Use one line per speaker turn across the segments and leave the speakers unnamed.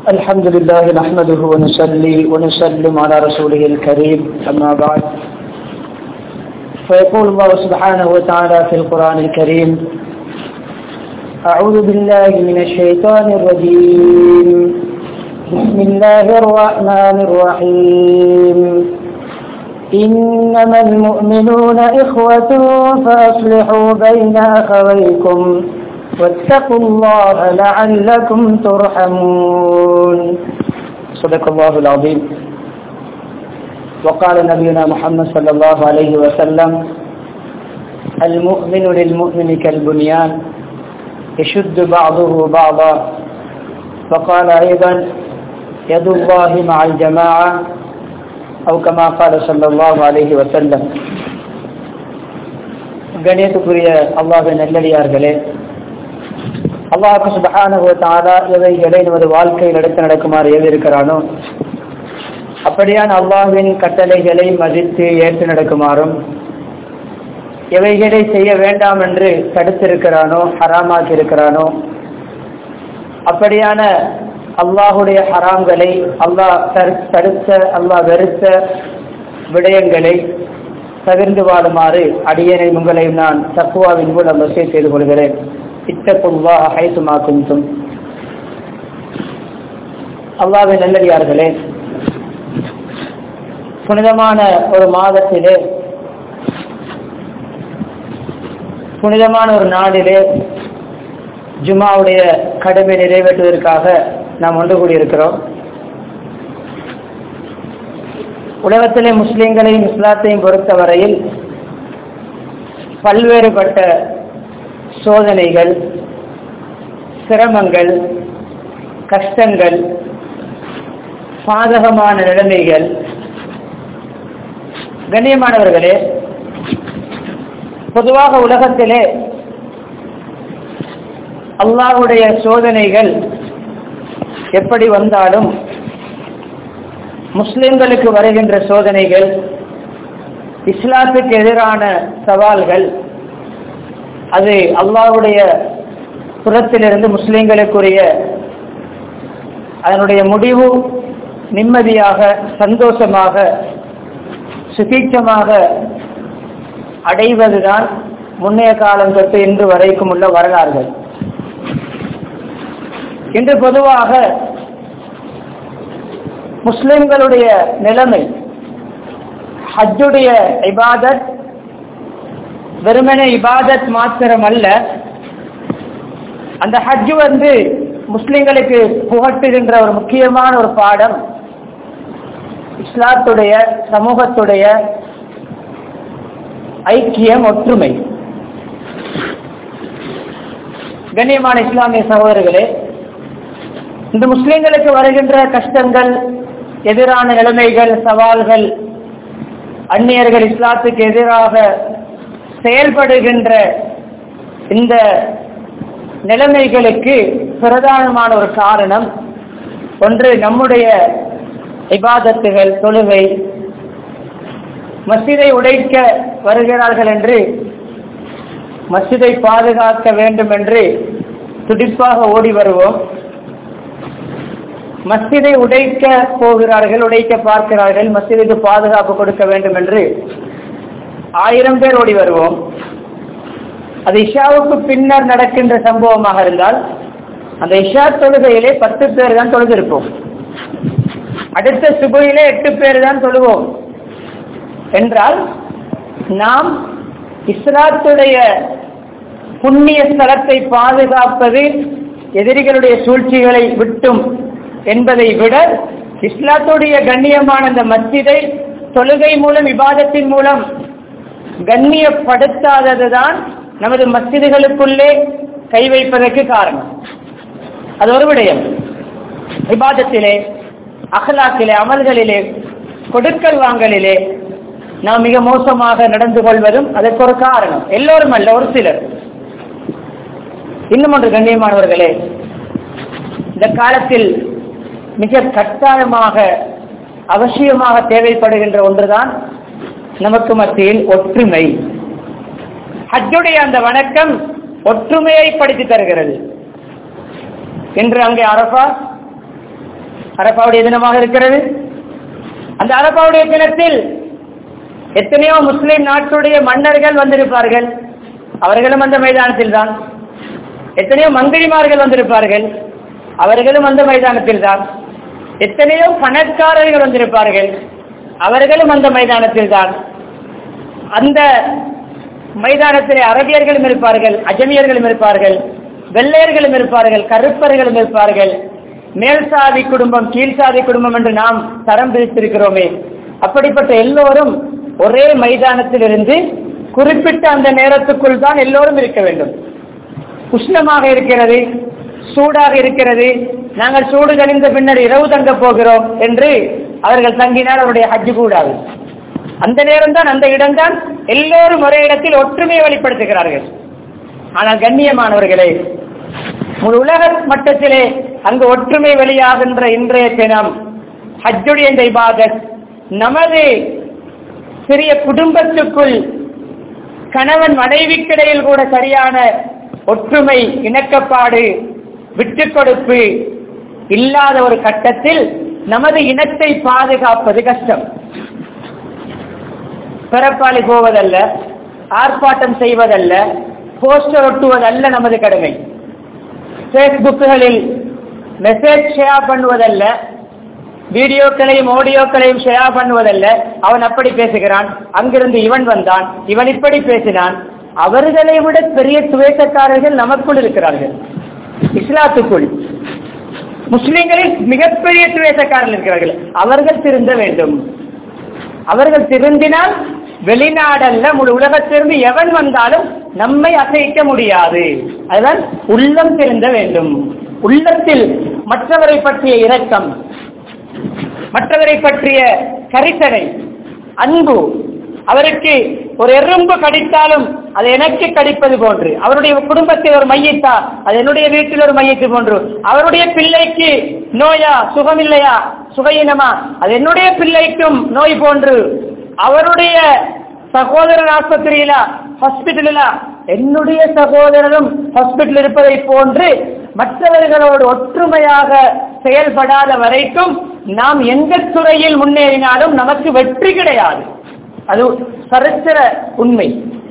الحمد لله نحمده ونصلي ونسلم على رسوله الكريم أما بعد فيقول الله سبحانه وتعالى في القرآن الكريم أعوذ بالله من الشيطان الرجيم بسم الله الرحمن الرحيم إنما المؤمنون إخوة فأصلحوا بين أخويكم واتقوا الله لعلكم ترحمون صدق الله العظيم وقال نبينا محمد صلى الله عليه وسلم المؤمن للمؤمن كالبنيان يشد بعضه بعضا وقال أيضا يد الله مع الجماعة أو كما قال صلى الله عليه وسلم கணியத்துக்குரிய அல்லாஹின் நல்லடியார்களே அல்லாஹு சுபஹானஹு தஆலா எவைகளை நமது வாழ்க்கையில் எடுத்து நடக்குமாறு ஏவிருக்கிறானோ அப்படியான அல்லாஹ்வின் கட்டளைகளை மதித்து ஏற்று நடக்குமாறும் எவைகளை செய்ய வேண்டாம் என்று தடுத்திருக்கிறானோ ஹராமாக்கி இருக்கிறானோ அப்படியான அல்லாஹுடைய ஹராம்களை அல்லாஹ் தடுத்த அல்லாஹ் வெறுத்த விடயங்களை தவிர்ந்து வாழுமாறு அடியனை உங்களையும் நான் தக்குவாவின் மூலம் வசதி செய்து கொள்கிறேன் இத்தப்புல்லா ஹைசுமா குந்தும் அல்லாவின் நல்லடியார்களே புனிதமான ஒரு மாதத்திலே புனிதமான ஒரு நாளிலே ஜுமாவுடைய கடமை நிறைவேற்றுவதற்காக நாம் ஒன்று கூடியிருக்கிறோம் உலகத்திலே முஸ்லிம்களையும் இஸ்லாத்தையும் பொறுத்தவரையில் பல்வேறுபட்ட சோதனைகள் சிரமங்கள் கஷ்டங்கள் பாதகமான நிலைமைகள் கண்ணியமானவர்களே பொதுவாக உலகத்திலே அல்லாஹுடைய சோதனைகள் எப்படி வந்தாலும் முஸ்லிம்களுக்கு வருகின்ற சோதனைகள் இஸ்லாத்துக்கு எதிரான சவால்கள் அது அல்லாஹுடைய புறத்திலிருந்து முஸ்லிம்களுக்குரிய அதனுடைய முடிவு நிம்மதியாக சந்தோஷமாக சுபீட்சமாக அடைவதுதான் முன்னைய காலம் தொட்டு இன்று வரைக்கும் உள்ள வரலாறுகள் இன்று பொதுவாக முஸ்லிம்களுடைய நிலைமை ஹஜ்ஜுடைய இபாதத் வெறுமனே இபாதத் மாத்திரம் அல்ல அந்த ஹஜ் வந்து முஸ்லிம்களுக்கு புகட்டுகின்ற ஒரு முக்கியமான ஒரு பாடம் இஸ்லாத்துடைய சமூகத்துடைய ஐக்கியம் ஒற்றுமை கண்ணியமான இஸ்லாமிய சகோதரர்களே இந்த முஸ்லிம்களுக்கு வருகின்ற கஷ்டங்கள் எதிரான நிலைமைகள் சவால்கள் அந்நியர்கள் இஸ்லாத்துக்கு எதிராக செயல்படுகின்ற இந்த நிலைமைகளுக்கு பிரதானமான ஒரு காரணம் ஒன்று நம்முடைய இபாதத்துகள் தொழுகை மசிதை உடைக்க வருகிறார்கள் என்று மசிதை பாதுகாக்க வேண்டும் என்று துடிப்பாக ஓடி வருவோம் மஸ்ஜிதை உடைக்க போகிறார்கள் உடைக்க பார்க்கிறார்கள் மஸ்ஜிதுக்கு பாதுகாப்பு கொடுக்க வேண்டும் என்று ஆயிரம் பேர் ஓடி வருவோம் அது இஷாவுக்கு பின்னர் நடக்கின்ற சம்பவமாக இருந்தால் அந்த இஷா தொழுகையிலே பத்து பேர் தான் தொழுதிருப்போம் அடுத்த சுபையிலே எட்டு பேர் தான் தொழுவோம் என்றால் நாம் இஸ்லாத்துடைய புண்ணிய ஸ்தலத்தை பாதுகாப்பது எதிரிகளுடைய சூழ்ச்சிகளை விட்டும் என்பதை விட இஸ்லாத்துடைய கண்ணியமான அந்த மஸ்ஜிதை தொழுகை மூலம் விவாதத்தின் மூலம் கண்ணியப்படுத்தாததுதான் நமது மஸ்ஜிதுகளுக்குள்ளே கை வைப்பதற்கு காரணம் அது ஒரு விடயம் விவாதத்திலே அகலாக்கிலே அமல்களிலே கொடுக்கல் வாங்கலிலே நாம் மிக மோசமாக நடந்து கொள்வதும் அதற்கு ஒரு காரணம் எல்லோரும் அல்ல ஒரு சிலர் இன்னும் ஒன்று கண்ணியமானவர்களே இந்த காலத்தில் மிக கட்டாயமாக அவசியமாக தேவைப்படுகின்ற ஒன்றுதான் நமக்கு மத்தியில் ஒற்றுமை ஹஜ்ஜுடைய அந்த வணக்கம் ஒற்றுமையை படித்து தருகிறது இன்று அங்கே அரபா அரபாவுடைய தினமாக இருக்கிறது அந்த அரபாவுடைய தினத்தில் எத்தனையோ முஸ்லிம் நாட்டுடைய மன்னர்கள் வந்திருப்பார்கள் அவர்களும் அந்த மைதானத்தில் தான் எத்தனையோ மந்திரிமார்கள் வந்திருப்பார்கள் அவர்களும் அந்த மைதானத்தில் தான் எத்தனையோ பணக்காரர்கள் வந்திருப்பார்கள் அவர்களும் அந்த மைதானத்தில் தான் அந்த மைதானத்திலே அரபியர்களும் இருப்பார்கள் அஜமியர்களும் இருப்பார்கள் வெள்ளையர்களும் இருப்பார்கள் கருப்பர்களும் இருப்பார்கள் மேல் சாதி குடும்பம் கீழ் சாதி குடும்பம் என்று நாம் தரம் பிரித்திருக்கிறோமே அப்படிப்பட்ட எல்லோரும் ஒரே மைதானத்தில் இருந்து குறிப்பிட்ட அந்த நேரத்துக்குள் தான் எல்லோரும் இருக்க வேண்டும் உஷ்ணமாக இருக்கிறது சூடாக இருக்கிறது நாங்கள் சூடு கழிந்த பின்னர் இரவு தங்க போகிறோம் என்று அவர்கள் தங்கினால் அவருடைய ஹஜ்ஜு கூடாது அந்த நேரம் தான் அந்த இடம்தான் எல்லோரும் ஒரே இடத்தில் ஒற்றுமையை வெளிப்படுத்துகிறார்கள் ஆனால் கண்ணியமானவர்களே முழு உலக மட்டத்திலே அங்கு ஒற்றுமை வெளியாகின்ற இன்றைய தினம் ஹஜ்ஜுடைய இந்த இபாதத் நமது சிறிய குடும்பத்துக்குள் கணவன் மனைவிக்கிடையில் கூட சரியான ஒற்றுமை இணக்கப்பாடு விட்டுக் கொடுப்பு இல்லாத ஒரு கட்டத்தில் நமது இனத்தை பாதுகாப்பது கஷ்டம் பிறப்பாளி போவதல்ல ஆர்ப்பாட்டம் செய்வதல்ல போஸ்டர் ஒட்டுவதல்ல நமது கடமை பேஸ்புக்குகளில் மெசேஜ் ஷேர் பண்ணுவதல்ல வீடியோக்களையும் ஆடியோக்களையும் ஷேர் பண்ணுவதல்ல அவன் அப்படி பேசுகிறான் அங்கிருந்து இவன் வந்தான் இவன் இப்படி பேசினான் அவர்களை விட பெரிய துவேசக்காரர்கள் நமக்குள் இருக்கிறார்கள் இஸ்லாத்துக்குள் முஸ்லிம்களில் மிகப்பெரிய துவேசக்காரர்கள் இருக்கிறார்கள் அவர்கள் திருந்த வேண்டும் அவர்கள் திருந்தினால் வெளிநாடல்ல முழு உலகத்திலிருந்து எவன் வந்தாலும் நம்மை அசைக்க முடியாது அதுதான் உள்ளம் திருந்த வேண்டும் உள்ளத்தில் மற்றவரை பற்றிய இரக்கம் மற்றவரை பற்றிய கரிசனை அன்பு அவருக்கு ஒரு எறும்பு கடித்தாலும் அது எனக்கு கடிப்பது போன்று அவருடைய குடும்பத்தில் ஒரு மையத்தா அது என்னுடைய வீட்டில் ஒரு மையத்து போன்று அவருடைய பிள்ளைக்கு நோயா சுகமில்லையா சுகையினமா அது என்னுடைய பிள்ளைக்கும் நோய் போன்று அவருடைய சகோதரர் ஆஸ்பத்திரியில ஹாஸ்பிட்டலில் என்னுடைய சகோதரரும் ஹாஸ்பிட்டல் இருப்பதை போன்று மற்றவர்களோடு ஒற்றுமையாக செயல்படாத வரைக்கும் நாம் எந்த துறையில் முன்னேறினாலும் நமக்கு வெற்றி கிடையாது அது சரித்திர உண்மை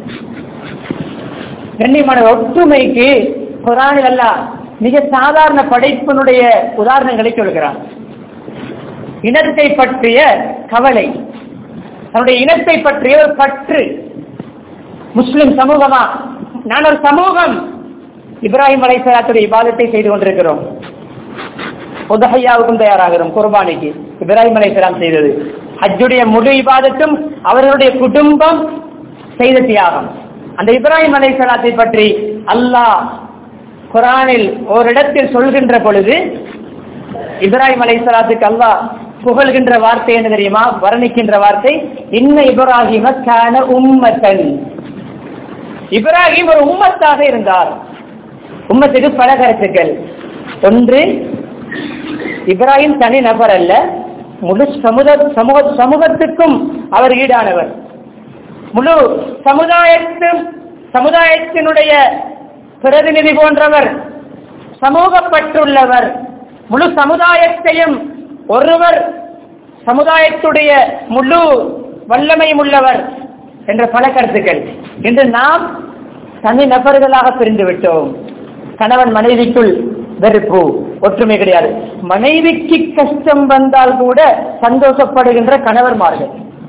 கண்ணியமான ஒற்றுமைக்கு குரானில் அல்ல மிக சாதாரண படைப்பினுடைய உதாரணங்களை சொல்கிறார் இனத்தை பற்றிய கவலை தன்னுடைய இனத்தை பற்றிய ஒரு பற்று முஸ்லிம் சமூகமா நான் ஒரு சமூகம் இப்ராஹிம் அலைசலாத்துடைய இபாதத்தை செய்து கொண்டிருக்கிறோம் உதகையாவுக்கும் தயாராகிறோம் குர்பானிக்கு இப்ராஹிம் அலைசலாம் செய்தது ஹஜ்ஜுடைய முழு இபாதத்தும் அவர்களுடைய குடும்பம் செய்த தியாகம் அந்த இப்ராஹிம் அலைசலாத்தை பற்றி அல்லாஹ் குரானில் ஓரிடத்தில் சொல்கின்ற பொழுது இப்ராஹிம் அலைசலாத்துக்கு அல்லாஹ் புகழ்கின்ற வார்த்தை என்ன தெரியுமா வர்ணிக்கின்ற வார்த்தை இன்ன இப்ராஹிம கான உம்மத்தன் இப்ராஹிம் ஒரு உம்மத்தாக இருந்தார் உம்மத்துக்கு பல கருத்துக்கள் ஒன்று இப்ராஹிம் தனி நபர் அல்ல முழு சமுத சமூக சமூகத்துக்கும் அவர் ஈடானவர் முழு சமுதாயத்தும் சமுதாயத்தினுடைய பிரதிநிதி போன்றவர் சமூகப்பற்றுள்ளவர் முழு சமுதாயத்தையும் ஒருவர் சமுதாயத்துடைய முழு வல்லமையும் உள்ளவர் என்ற பல கருத்துக்கள் இன்று நாம் தனி நபர்களாக பிரிந்து விட்டோம் கணவன் மனைவிக்குள் வெறுப்பு ஒற்றுமை கிடையாது மனைவிக்கு கஷ்டம் வந்தால் கூட சந்தோஷப்படுகின்ற கணவர்மார்கள்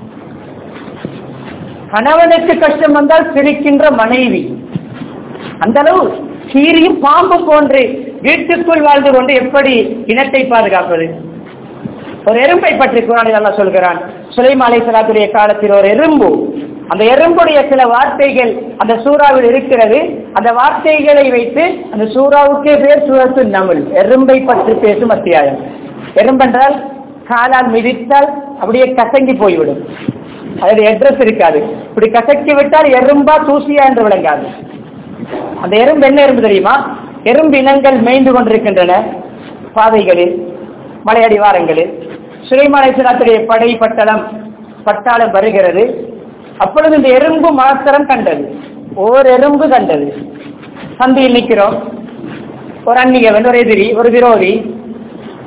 கணவனுக்கு கஷ்டம் வந்தால் சிரிக்கின்ற மனைவி அந்த அளவு சீரியும் பாம்பு போன்று வீட்டுக்குள் வாழ்ந்து கொண்டு எப்படி இனத்தை பாதுகாப்பது ஒரு எறும்பை பற்றி குரானில் அல்லாஹ் சொல்கிறான் சுலைமா அலைஹிஸ்ஸலாத்துடைய காலத்தில் ஒரு எறும்பு அந்த எறும்புடைய சில வார்த்தைகள் அந்த சூறாவில் இருக்கிறது அந்த வார்த்தைகளை வைத்து அந்த சூறாவுக்கே பேர் சூரத்து நமுல் எறும்பை பற்றி பேசும் அத்தியாயம் எறும்பென்றால் காலால் மிதித்தால் அப்படியே கசங்கி போய்விடும் அதோடைய அட்ரஸ் இருக்காது இப்படி கசக்கி விட்டால் எறும்பா தூசியா என்று விளங்காது அந்த எறும்பு என்ன எறும்பு தெரியுமா எறும்பு இனங்கள் மேய்ந்து கொண்டிருக்கின்றன பாதைகளில் மலையடிவாரங்களில் சுலைமலைசனாத்துடைய படை பட்டளம் பட்டாளம் வருகிறது அப்பொழுது இந்த எறும்பு மாத்திரம் கண்டது ஓர் எறும்பு கண்டது சந்தியில் நிற்கிறோம் ஒரு அந்நிகவன் ஒரு எதிரி ஒரு விரோதி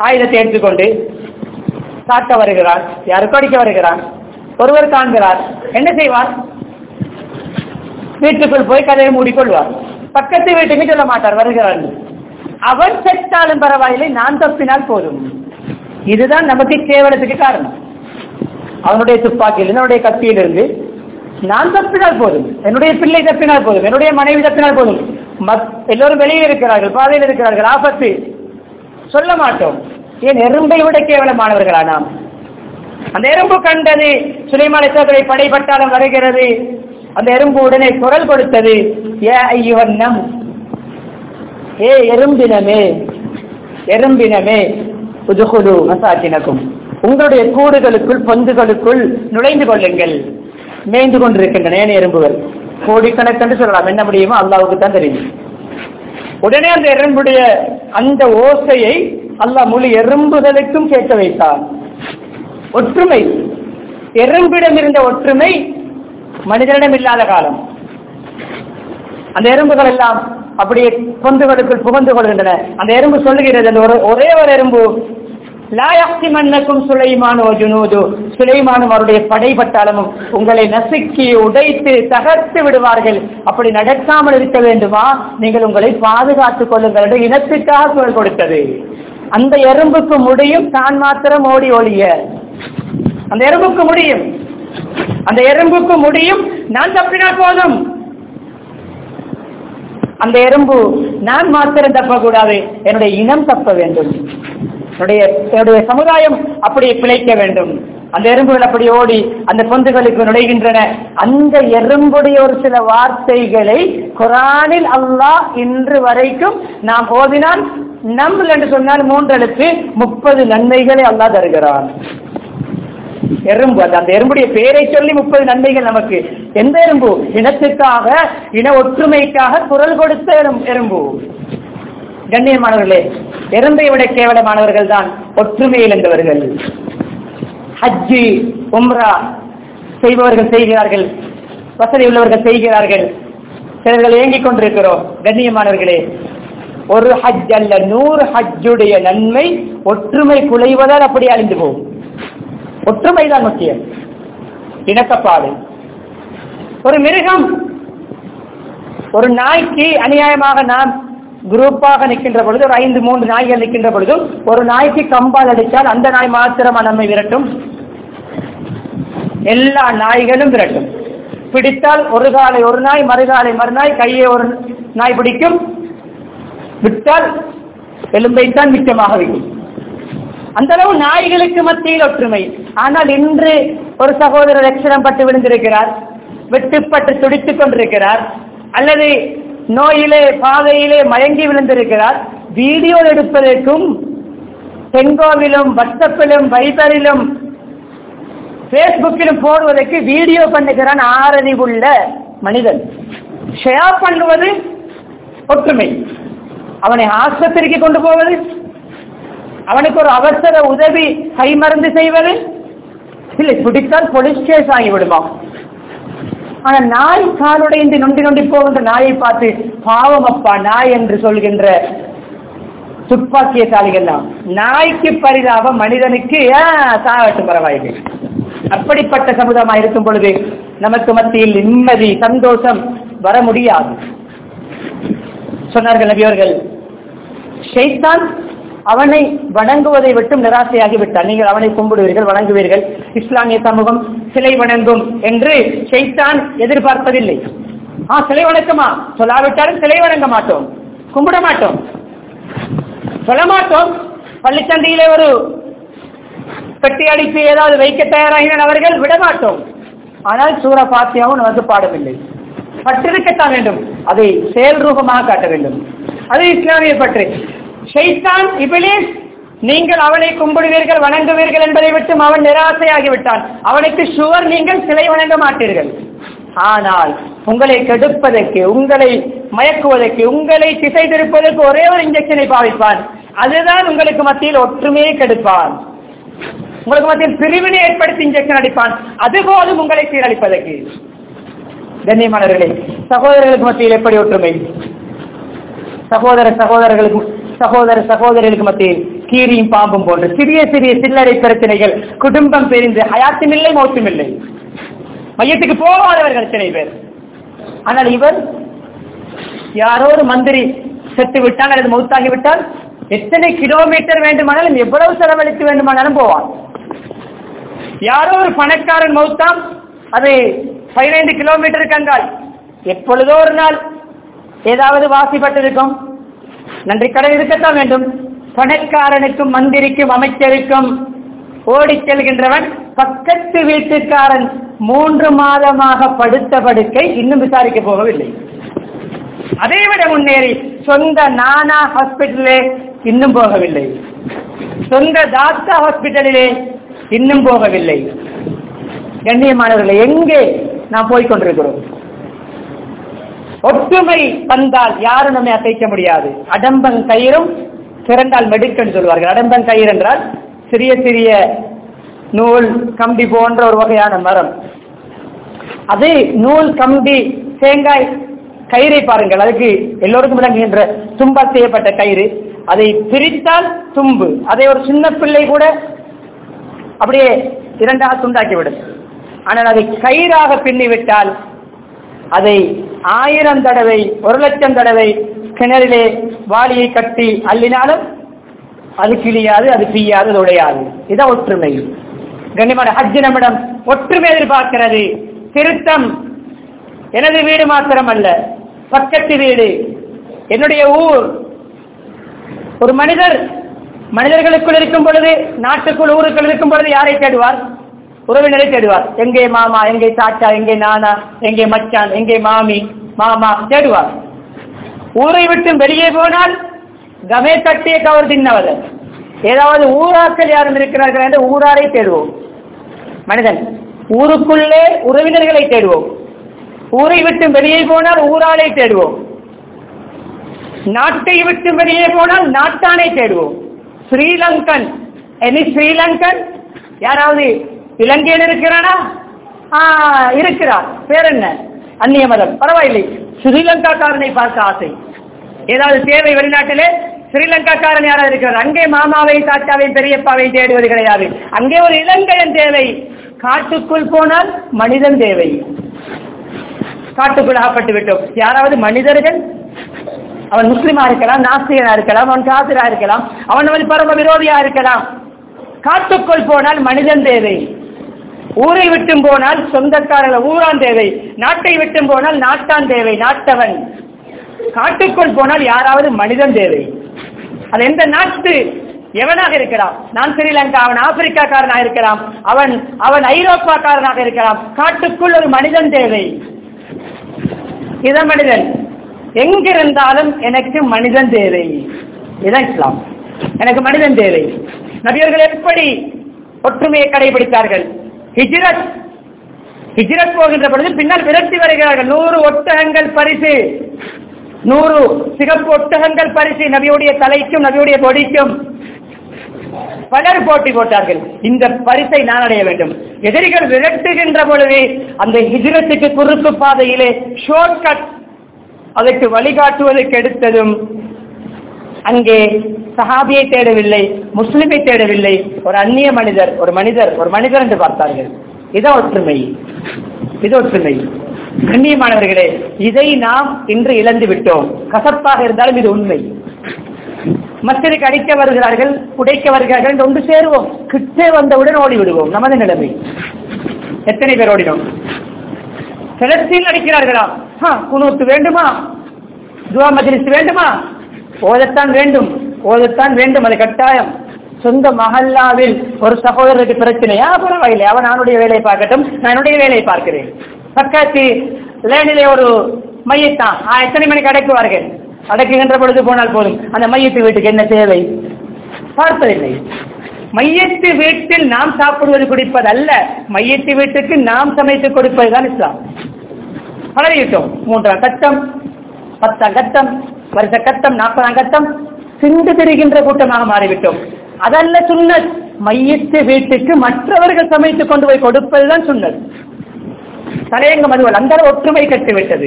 ஆயுதத்தை எடுத்துக்கொண்டு தாக்க வருகிறான் யாருக்கோ அடிக்க வருகிறான் ஒருவர் காண்கிறார் என்ன செய்வார் வீட்டுக்குள் போய் கதையை மூடிக்கொள்வார் பக்கத்து வீட்டுக்கு சொல்ல மாட்டார் வருகிறார் என்று. அவன் செத்தாலும் பரவாயில்லை நான் தப்பினால் போதும் இதுதான் நமக்கு கேவலத்துக்கு காரணம் அவனுடைய துப்பாக்கியில் என்னுடைய கத்தியிலிருந்து நான் தப்பினால் போதும் என்னுடைய பிள்ளை தப்பினால் போதும் என்னுடைய மனைவி தப்பினால் போதும் மத்- எல்லோரும் வெளியே இருக்கிறார்கள் பாதையில் இருக்கிறார்கள் ஆபத்து சொல்ல மாட்டோம் ஏன் எறும்பை விட கேவலமானவர்களா நாம் அந்த எறும்பு கண்டது சுலைமான் இஸ்லாத்துடைய படைப்பட்டாலும் வருகிறது அந்த எறும்பு உடனே குரல் கொடுத்தது ஏ ஐயவண்ணம் ஏ எறும்பினமே எறும்பினமே புதுகுடு மசாக்கினக்கும் உங்களுடைய கூடுகளுக்குள் பொந்துகளுக்குள் நுழைந்து கொள்ளுங்கள் மேய்ந்து கொண்டிருக்கின்றன ஏனைய எறும்புகள் கோடிக்கணக்கென்று சொல்லலாம் என்ன முடியுமோ அல்லாவுக்கு தான் தெரியும் உடனே அந்த எறும்புடைய அந்த ஓசையை அல்லாஹ் முழு எறும்புகளுக்கும் கேட்க வைத்தான் ஒற்றுமை எறும்பிடம் இருந்த ஒற்றுமை மனிதனிடம் இல்லாத காலம் அந்த எறும்புகள் எல்லாம் அப்படியே பொந்துகளுக்குள் புகுந்து கொள்கின்றன அந்த எறும்பு சொல்லுகிறது அந்த ஒரு ஒரே ஒரு எறும்பு லாயாக்தி மன்னக்கும் சுலைமானோ ஜுனூது சுலைமானும் அவருடைய படைப்பட்டாளமும் உங்களை நசுக்கி உடைத்து தகர்த்து விடுவார்கள் அப்படி நடக்காமல் இருக்க வேண்டுமா நீங்கள் உங்களை பாதுகாத்துக் கொள்ளுங்கள் என்று இனத்துக்காக குரல் கொடுத்தது அந்த எறும்புக்கு முடியும் தான் மாத்திரம் ஓடி ஒழிய அந்த எறும்புக்கு முடியும் அந்த எறும்புக்கு முடியும் நான் தப்பினால் போதும் அந்த எறும்பு நான் மாத்திரம் தப்பக்கூடாது என்னுடைய இனம் தப்ப வேண்டும் என்னுடைய என்னுடைய சமுதாயம் அப்படியே பிழைக்க வேண்டும் அந்த எறும்புகள் அப்படி ஓடி அந்த பொந்துகளுக்கு நுழைகின்றன அந்த எறும்புடைய ஒரு சில வார்த்தைகளை குரானில் அல்லாஹ் இன்று வரைக்கும் நாம் ஓதினால் நம்பல் என்று சொன்னால் மூன்றெழுத்து முப்பது நன்மைகளை அல்லாஹ் தருகிறான் எறும்பு அந்த அந்த எறும்புடைய பெயரை சொல்லி முப்பது நன்மைகள் நமக்கு எந்த எறும்பு இனத்துக்காக இன ஒற்றுமைக்காக குரல் கொடுத்த எறும்- எறும்பு கண்ணியமானவர்களே எறும்பை விட கேவலமானவர்கள் தான் ஒற்றுமையில் இருந்தவர்கள் ஹஜ்ஜி உம்ரா செய்பவர்கள் செய்கிறார்கள் வசதி உள்ளவர்கள் செய்கிறார்கள் சிலர்கள் ஏங்கிக் கொண்டிருக்கிறோம் கண்ணியமானவர்களே ஒரு ஹஜ் அல்ல நூறு ஹஜ்ஜுடைய நன்மை ஒற்றுமை குலைவதால் அப்படி அழிந்து போகும் ஒற்றுமைதான் முக்கியம் இணக்கப்பாடு ஒரு மிருகம் ஒரு நாய்க்கு அநியாயமாக நாம் குரூப்பாக நிற்கின்ற பொழுது ஒரு ஐந்து மூன்று நாய்கள் நிற்கின்ற பொழுதும் ஒரு நாய்க்கு கம்பால் அடித்தால் அந்த நாய் மாத்திரமா நம்மை விரட்டும் எல்லா நாய்களும் விரட்டும் பிடித்தால் ஒரு காலை ஒரு நாய் மறுகாலை மறுநாய் கையை ஒரு நாய் பிடிக்கும் விட்டால் எலும்பைத்தான் மிச்சமாக வைக்கும் அந்த அளவு நாய்களுக்கு மத்தியில் ஒற்றுமை ஆனால் இன்று ஒரு சகோதரர் லட்சணம் பட்டு விழுந்திருக்கிறார் வெட்டுப்பட்டு துடித்துக் கொண்டிருக்கிறார் அல்லது நோயிலே பாதையிலே மயங்கி விழுந்திருக்கிறார் வீடியோ எடுப்பதற்கும் செங்கோவிலும் வாட்ஸ்அப்பிலும் வைபரிலும் பேஸ்புக்கிலும் போடுவதற்கு வீடியோ பண்ணுகிறான் ஆறறிவுள்ள மனிதன் ஷேர் பண்ணுவது ஒற்றுமை அவனை ஆஸ்பத்திரிக்கு கொண்டு போவது அவனுக்கு ஒரு அவசர உதவி கைமருந்து செய்வது இல்லை பிடித்தால் போலீஸ் கேஸ் ஆகிவிடுமா ஆனா நாய் காலுடைந்து நொண்டி நொண்டி போகின்ற நாயை பார்த்து பாவம் அப்பா நாய் என்று சொல்கின்ற துப்பாக்கியசாலிகள் தான் நாய்க்கு பரிதாபம் மனிதனுக்கு ஏன் சாகட்டும் பரவாயில்லை அப்படிப்பட்ட சமுதாயமா இருக்கும் பொழுது நமக்கு மத்தியில் நிம்மதி சந்தோஷம் வர முடியாது சொன்னார்கள் நபியவர்கள் ஷைத்தான் அவனை வணங்குவதை விட்டும் நிராசையாகி விட்டான் நீங்கள் அவனை கும்பிடுவீர்கள் வணங்குவீர்கள் இஸ்லாமிய சமூகம் சிலை வணங்கும் என்று ஷைத்தான் எதிர்பார்ப்பதில்லை ஆ சிலை வணக்கமா சொல்லாவிட்டாலும் சிலை வணங்க மாட்டோம் கும்பிட மாட்டோம் சொல்ல மாட்டோம் பள்ளிச்சந்தையிலே ஒரு பெட்டி அடித்து ஏதாவது வைக்க தயாராகின அவர்கள் விட மாட்டோம் ஆனால் சூர பாத்தியாவும் நமக்கு பாடவில்லை பற்றிருக்கத்தான் வேண்டும் அதை செயல் ரூபமாக காட்ட வேண்டும் அது இஸ்லாமிய பற்று ஷைத்தான் இபிலிஸ் நீங்கள் அவனை கும்பிடுவீர்கள் வணங்குவீர்கள் என்பதை விட்டு அவன் நிராசையாகி விட்டான் அவனுக்கு சுவர் நீங்கள் சிலை வணங்க மாட்டீர்கள் ஆனால் உங்களை கெடுப்பதற்கு உங்களை மயக்குவதற்கு உங்களை திசை திருப்பதற்கு ஒரே ஒரு இன்ஜெக்ஷனை பாவிப்பான் அதுதான் உங்களுக்கு மத்தியில் ஒற்றுமையை கெடுப்பான் உங்களுக்கு மத்தியில் பிரிவினை ஏற்படுத்தி இன்ஜெக்ஷன் அடிப்பான் அதுபோதும் உங்களை சீரழிப்பதற்கு கண்ணியமானவர்களே சகோதரர்களுக்கு மத்தியில் எப்படி ஒற்றுமை சகோதர சகோதரர்களுக்கு சகோதர சகோதரிகளுக்கு மத்தியில் கீரியும் பாம்பும் போன்ற சிறிய சிறிய சில்லறை பிரச்சனைகள் குடும்பம் பிரிந்து ஹயாத்தும் இல்லை மௌத்தும் இல்லை மையத்துக்கு போகாதவர்கள் எத்தனை பேர் ஆனால் இவர் யாரோ ஒரு மந்திரி செத்து விட்டால் அல்லது மௌத்தாகி விட்டால் எத்தனை கிலோமீட்டர் வேண்டுமானாலும் எவ்வளவு செலவழித்து வேண்டுமானாலும் போவார் யாரோ ஒரு பணக்காரன் மௌத்தாம் அது பதினைந்து கிலோமீட்டர் கங்கால் எப்பொழுதோ ஒரு நாள் ஏதாவது வாசிப்பட்டிருக்கும் நன்றி கடன் இருக்கத்தான் வேண்டும் பணக்காரனுக்கும் மந்திரிக்கும் அமைச்சருக்கும் ஓடிச் செல்கின்றவன் பக்கத்து வீட்டுக்காரன் மூன்று மாதமாக படுத்த படுக்கை இன்னும் விசாரிக்க போகவில்லை அதை விட முன்னேறி சொந்த நானா ஹாஸ்பிட்டலே இன்னும் போகவில்லை சொந்த தாத்தா ஹாஸ்பிட்டலிலே இன்னும் போகவில்லை கண்ணியமானவர்களை எங்கே நாம் போய்க் கொண்டிருக்கிறோம் ஒற்றுமை வந்தால் யாரும் நம்மை அசைக்க முடியாது அடம்பன் கயிறும் திறந்தால் மெடுக்கன்னு சொல்வார்கள் அடம்பன் கயிறு என்றால் சிறிய சிறிய நூல் கம்பி போன்ற ஒரு வகையான மரம் அது நூல் கம்பி தேங்காய் கயிறை பாருங்கள் அதுக்கு எல்லோருக்கும் விளங்குகின்ற தும்பால் செய்யப்பட்ட கயிறு அதை பிரித்தால் தும்பு அதை ஒரு சின்ன பிள்ளை கூட அப்படியே இரண்டாக துண்டாக்கிவிடும் ஆனால் அதை கயிறாக பின்னிவிட்டால் அதை ஆயிரம் தடவை ஒரு லட்சம் தடவை கிணறிலே வாளியை கட்டி அள்ளினாலும் அது கிழியாது அது பிய்யாது அது உடையாது இதான் ஒற்றுமை கண்ணியமான ஹஜ் நம்மிடம் ஒற்றுமை எதிர்பார்க்கிறது திருத்தம் எனது வீடு மாத்திரம் அல்ல பக்கத்து வீடு என்னுடைய ஊர் ஒரு மனிதர் மனிதர்களுக்குள் இருக்கும் பொழுது நாட்டுக்குள் ஊருக்குள் இருக்கும் பொழுது யாரை தேடுவார் உறவினரை தேடுவார் எங்கே மாமா எங்கே தாத்தா எங்கே நானா எங்கே மச்சான் எங்கே மாமி மாமா தேடுவார் ஊரை விட்டு வெளியே போனால் கமே தட்டிய கவர் தின்னவர் ஏதாவது ஊராக்கள் யாரும் இருக்கிறார்கள் என்று ஊராரை தேடுவோம் மனிதன் ஊருக்குள்ளே உறவினர்களை தேடுவோம் ஊரை விட்டு வெளியே போனால் ஊராளை தேடுவோம் நாட்டை விட்டு வெளியே போனால் நாட்டானை தேடுவோம் ஸ்ரீலங்கன் எனி ஸ்ரீலங்கன் யாராவது இலங்கையில் இருக்கிறானா ஆ, இருக்கிறார் பேர் என்ன அந்நிய மதம் பரவாயில்லை ஸ்ரீலங்காக்காரனை பார்க்க ஆசை ஏதாவது தேவை வெளிநாட்டிலே ஸ்ரீலங்காக்காரன் யாராவது இருக்கிறார் அங்கே மாமாவை தாத்தாவை பெரியப்பாவை தேடுவது கிடையாது அங்கே ஒரு இலங்கையன் தேவை காட்டுக்குள் போனால் மனிதன் தேவை காட்டுக்குள் ஆகப்பட்டு விட்டோம் யாராவது மனிதர்கள் அவன் முஸ்லிமா இருக்கலாம் நாஸ்திகனா இருக்கலாம் அவன் காசிரா இருக்கலாம் அவன் அவன் பரம விரோதியா இருக்கலாம் காட்டுக்குள் போனால் மனிதன் தேவை ஊரை விட்டும் போனால் சொந்தக்காரர்கள் ஊரான் தேவை நாட்டை விட்டும் போனால் நாட்டான் தேவை நாட்டவன் காட்டுக்குள் போனால் யாராவது மனிதன் தேவை அது எந்த நாட்டு எவனாக இருக்கலாம் நான் ஸ்ரீலங்கா அவன் ஆப்பிரிக்காக்காரனாக இருக்கலாம் அவன் அவன் ஐரோப்பாக்காரனாக இருக்கலாம் காட்டுக்குள் ஒரு மனிதன் தேவை இத மனிதன் எங்கிருந்தாலும் எனக்கு மனிதன் தேவை இதான் இஸ்லாம் எனக்கு மனிதன் தேவை நபியர்கள் எப்படி ஒற்றுமையை கடைபிடித்தார்கள் ஹிஜ்ரத் ஹிஜ்ரத் போகின்ற பொழுது பின்னால் விரட்டி வருகிறார்கள் நூறு ஒட்டகங்கள் பரிசு நூறு சிகப்பு ஒட்டகங்கள் பரிசு நபியுடைய தலைக்கும் நபியுடைய கொடிக்கும் பலர் போட்டி போட்டார்கள் இந்த பரிசை நான் அடைய வேண்டும் எதிரிகள் விரட்டுகின்ற பொழுது அந்த ஹிஜ்ரத்துக்கு குறுக்கு பாதையிலே ஷார்ட் கட் அதற்கு வழிகாட்டுவதற்கு எடுத்ததும் அங்கே சஹாபியை தேடவில்லை முஸ்லிமை தேடவில்லை ஒரு அந்நிய மனிதர் ஒரு மனிதர் ஒரு மனிதர் என்று பார்த்தார்கள் இதான் ஒற்றுமை இது ஒற்றுமை கண்ணியமானவர்களே இதை நாம் இன்று இழந்து விட்டோம் கசப்பாக இருந்தாலும் இது உண்மை மஸ்ஜிதுக்கு அடிக்க வருகிறார்கள் உடைக்க வருகிறார்கள் என்று ஒன்று சேருவோம் கிட்டே வந்தவுடன் ஓடி விடுவோம் நமது நிலைமை எத்தனை பேர் ஓடினோம் கிளர்ச்சியில் அடிக்கிறார்களா ஆ, குனூத்து வேண்டுமா துவா மஜ்லிஸ் வேண்டுமா ஓதத்தான் வேண்டும் ஓதத்தான் வேண்டும் அது கட்டாயம் சொந்த மஹல்லாவில் ஒரு சகோதரருக்கு பிரச்சனையா பரவாயில்லை அவன் அவனுடைய வேலையை பார்க்கட்டும் நான் என்னுடைய வேலையை பார்க்கிறேன் பக்கத்து லேனிலே ஒரு மையத்தான் ஆ, எத்தனை மணிக்கு அடக்குவார்கள் அடக்குகின்ற பொழுது போனால் போதும் அந்த மையத்து வீட்டுக்கு என்ன தேவை பார்ப்பதில்லை மையத்து வீட்டில் நாம் சாப்பிடுவது குடிப்பது அல்ல மையத்து வீட்டுக்கு நாம் சமைத்து கொடுப்பதுதான் இஸ்லாம் பழகிட்டோம் மூன்றாம் கட்டம் பத்தாம் கட்டம் வருஷ கட்டம் நாற்பதாம் கட்டம் சிந்து திரிகின்ற கூட்டமாக மாறிவிட்டோம் அதல்ல சுன்னத் மையத்து வீட்டுக்கு மற்றவர்கள் சமைத்து கொண்டு போய் கொடுப்பதுதான் சுன்னத் தலையங்க மதுவல் அந்த அளவு ஒற்றுமை கட்டுவிட்டது